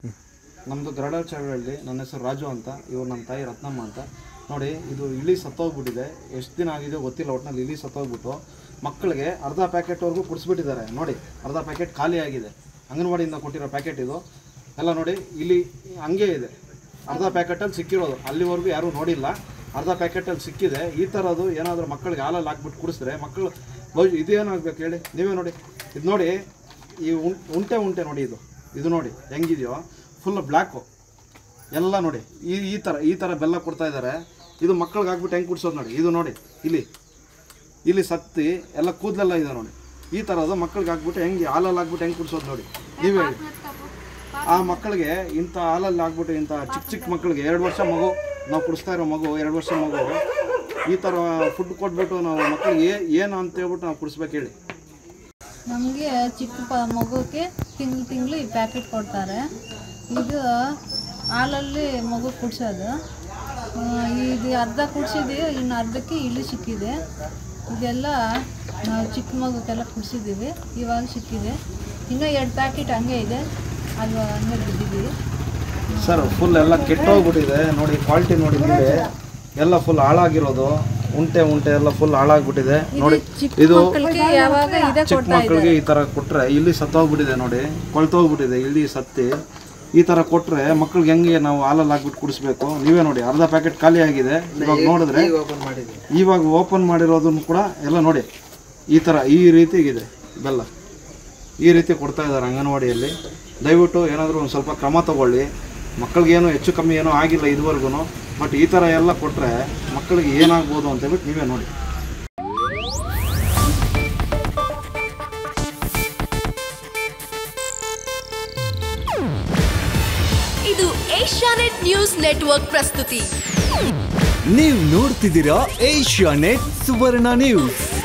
ನಮ್ಮದು ಗರಡ ಚಳವಳ್ಳಿ ನನ್ನ ಹೆಸರು ರಾಜು ಅಂತ ಇವ್ರು ನಮ್ಮ ತಾಯಿ ರತ್ನಮ್ಮ ಅಂತ ನೋಡಿ ಇದು ಇಲಿ ಸತ್ತೋಗ್ಬಿಟ್ಟಿದೆ ಎಷ್ಟು ದಿನ ಆಗಿದೆ ಗೊತ್ತಿಲ್ಲ ಒಟ್ಟಿನಲ್ಲಿ ಇಲಿ ಸತ್ತೋಗ್ಬಿಟ್ಟು ಮಕ್ಕಳಿಗೆ ಅರ್ಧ ಪ್ಯಾಕೆಟ್ವರೆಗೂ ಕುಡಿಸ್ಬಿಟ್ಟಿದ್ದಾರೆ ನೋಡಿ ಅರ್ಧ ಪ್ಯಾಕೆಟ್ ಖಾಲಿ ಆಗಿದೆ ಅಂಗನವಾಡಿಯಿಂದ ಕೊಟ್ಟಿರೋ ಪ್ಯಾಕೆಟ್ ಇದು ಎಲ್ಲ ನೋಡಿ ಇಲ್ಲಿ ಹಂಗೆ ಇದೆ ಅರ್ಧ ಪ್ಯಾಕೆಟಲ್ಲಿ ಸಿಕ್ಕಿರೋದು ಅಲ್ಲಿವರೆಗೂ ಯಾರೂ ನೋಡಿಲ್ಲ ಅರ್ಧ ಪ್ಯಾಕೆಟಲ್ಲಿ ಸಿಕ್ಕಿದೆ ಈ ಥರದ್ದು ಏನಾದರೂ ಮಕ್ಕಳಿಗೆ ಹಾಲಲ್ಲಿ ಹಾಕ್ಬಿಟ್ಟು ಕುಡಿಸಿದ್ರೆ ಮಕ್ಕಳು ಭವಿಷ್ಯ ಇದೇನಾಗಬೇಕು ಹೇಳಿ ನೀವೇ ನೋಡಿ ಇದು ನೋಡಿ ಈ ಉಂ- ಉಂಟೆ ಉಂಟೆ ನೋಡಿ ಇದು ಇದು ನೋಡಿ ಹೆಂಗಿದೆಯೋ ಫುಲ್ ಬ್ಲ್ಯಾಕು ಎಲ್ಲ ನೋಡಿ ಈ ಈ ಥರ ಈ ಥರ ಬೆಲ್ಲ ಕೊಡ್ತಾ ಇದ್ದಾರೆ ಇದು ಮಕ್ಕಳಿಗೆ ಹಾಕ್ಬಿಟ್ಟು ಹೆಂಗೆ ಕುಡಿಸೋದು ನೋಡಿ ಇದು ನೋಡಿ ಇಲ್ಲಿ ಇಲ್ಲಿ ಸತ್ತಿ ಎಲ್ಲ ಕೂದಲೆಲ್ಲ ಇದೆ ನೋಡಿ ಈ ಥರದ್ದು ಮಕ್ಕಳಿಗೆ ಹಾಕ್ಬಿಟ್ಟು ಹೆಂಗೆ ಹಾಲಲ್ಲಿ ಹಾಕ್ಬಿಟ್ಟು ಹೆಂಗೆ ಕುಡಿಸೋದು ನೋಡಿ ನೀವೇ ಹೇಳಿ ಆ ಮಕ್ಕಳಿಗೆ ಇಂಥ ಹಾಲಲ್ಲಿ ಹಾಕ್ಬಿಟ್ಟು ಇಂಥ ಚಿಕ್ಕ ಚಿಕ್ಕ ಮಕ್ಕಳಿಗೆ ಎರಡು ವರ್ಷ ಮಗು ನಾವು ಕುಡಿಸ್ತಾ ಇರೋ ಮಗು ಎರಡು ವರ್ಷ ಮಗು ಈ ಥರ ಫುಡ್ ಕೊಟ್ಬಿಟ್ಟು ನಾವು ಮಕ್ಕಳಿಗೆ ಏನು ಅಂತ ಹೇಳ್ಬಿಟ್ಟು ನಾವು ಕುಡಿಸ್ಬೇಕು ಹೇಳಿ ನಮಗೆ ಚಿಕ್ಕ ಪ ಮಗುಗೆ ತಿಂಗಳು ತಿಂಗಳು ಈ ಪ್ಯಾಕೆಟ್ ಕೊಡ್ತಾರೆ ಇದು ಹಾಲಲ್ಲಿ ಮಗು ಕುಡಿಸೋದು ಇದು ಅರ್ಧ ಕುಡಿಸಿದ್ದೀವಿ ಇನ್ನು ಅರ್ಧಕ್ಕೆ ಇಳಿ ಸಿಕ್ಕಿದೆ ಇದೆಲ್ಲ ನಾವು ಚಿಕ್ಕ ಮಗುಕ್ಕೆಲ್ಲ ಕುಡಿಸಿದ್ದೀವಿ ಇವಾಗ ಸಿಕ್ಕಿದೆ ಇನ್ನೂ ಎರಡು ಪ್ಯಾಕೆಟ್ ಹಂಗೆ ಇದೆ ಅದು ಹಂಗೆ ಬಿದ್ದಿದ್ದೀವಿ ಸರ್ ಫುಲ್ ಎಲ್ಲ ಕೆಟ್ಟೋಗ್ಬಿಟ್ಟಿದೆ ನೋಡಿ ಕ್ವಾಲಿಟಿ ನೋಡಿ ನೀವೇ ಎಲ್ಲ ಫುಲ್ ಹಾಳಾಗಿರೋದು ಉಂಟೆ ಉಂಟೆ ಎಲ್ಲ ಫುಲ್ ಹಾಳಾಗ್ಬಿಟ್ಟಿದೆ ನೋಡಿ ಇದು ಮಕ್ಕಳಿಗೆ ಯಾವಾಗ ಇದೆ ಚಿಕ್ಕ ಮಕ್ಕಳಿಗೆ ಈ ತರ ಕೊಟ್ರೆ ಇಲ್ಲಿ ಸತ್ತೋಗ್ಬಿಟ್ಟಿದೆ ನೋಡಿ ಕೊಳ್ತೋಗ್ಬಿಟ್ಟಿದೆ ಇಲ್ಲಿ ಸತ್ತಿ ಈ ತರ ಕೊಟ್ರೆ ಮಕ್ಳಿಗೆ ಹೆಂಗೆ ನಾವು ಹಾಲಲ್ಲಿ ಹಾಕ್ಬಿಟ್ಟು ಕುಡಿಸ್ಬೇಕು ನೀವೇ ನೋಡಿ ಅರ್ಧ ಪ್ಯಾಕೆಟ್ ಖಾಲಿ ಆಗಿದೆ ಇವಾಗ ನೋಡಿದ್ರೆ ಇವಾಗ ಓಪನ್ ಮಾಡಿರೋದನ್ನು ಕೂಡ ಎಲ್ಲ ನೋಡಿ ಈ ತರ ಈ ರೀತಿಗಿದೆ ಬೆಲ್ಲ ಈ ರೀತಿ ಕೊಡ್ತಾ ಇದ್ದಾರೆ ಅಂಗನವಾಡಿಯಲ್ಲಿ ದಯವಿಟ್ಟು ಏನಾದರೂ ಒಂದು ಸ್ವಲ್ಪ ಕ್ರಮ ತಗೊಳ್ಳಿ ಮಕ್ಕಳಿಗೇನು ಹೆಚ್ಚು ಕಮ್ಮಿ ಏನೂ ಆಗಿಲ್ಲ ಇದುವರೆಗೂ ಬಟ್ ಈ ಥರ ಎಲ್ಲ ಕೊಟ್ಟರೆ ಮಕ್ಕಳಿಗೆ ಏನಾಗ್ಬೋದು ಅಂತ ಹೇಳ್ಬಿಟ್ಟು ನೀವೇ ನೋಡಿ ಇದು ಏಷ್ಯಾನೆಟ್ ನ್ಯೂಸ್ ನೆಟ್ವರ್ಕ್ ಪ್ರಸ್ತುತಿ ನೀವು ನೋಡ್ತಿದ್ದೀರಾ ಏಷ್ಯಾ ನೆಟ್ ಸುವರ್ಣ ನ್ಯೂಸ್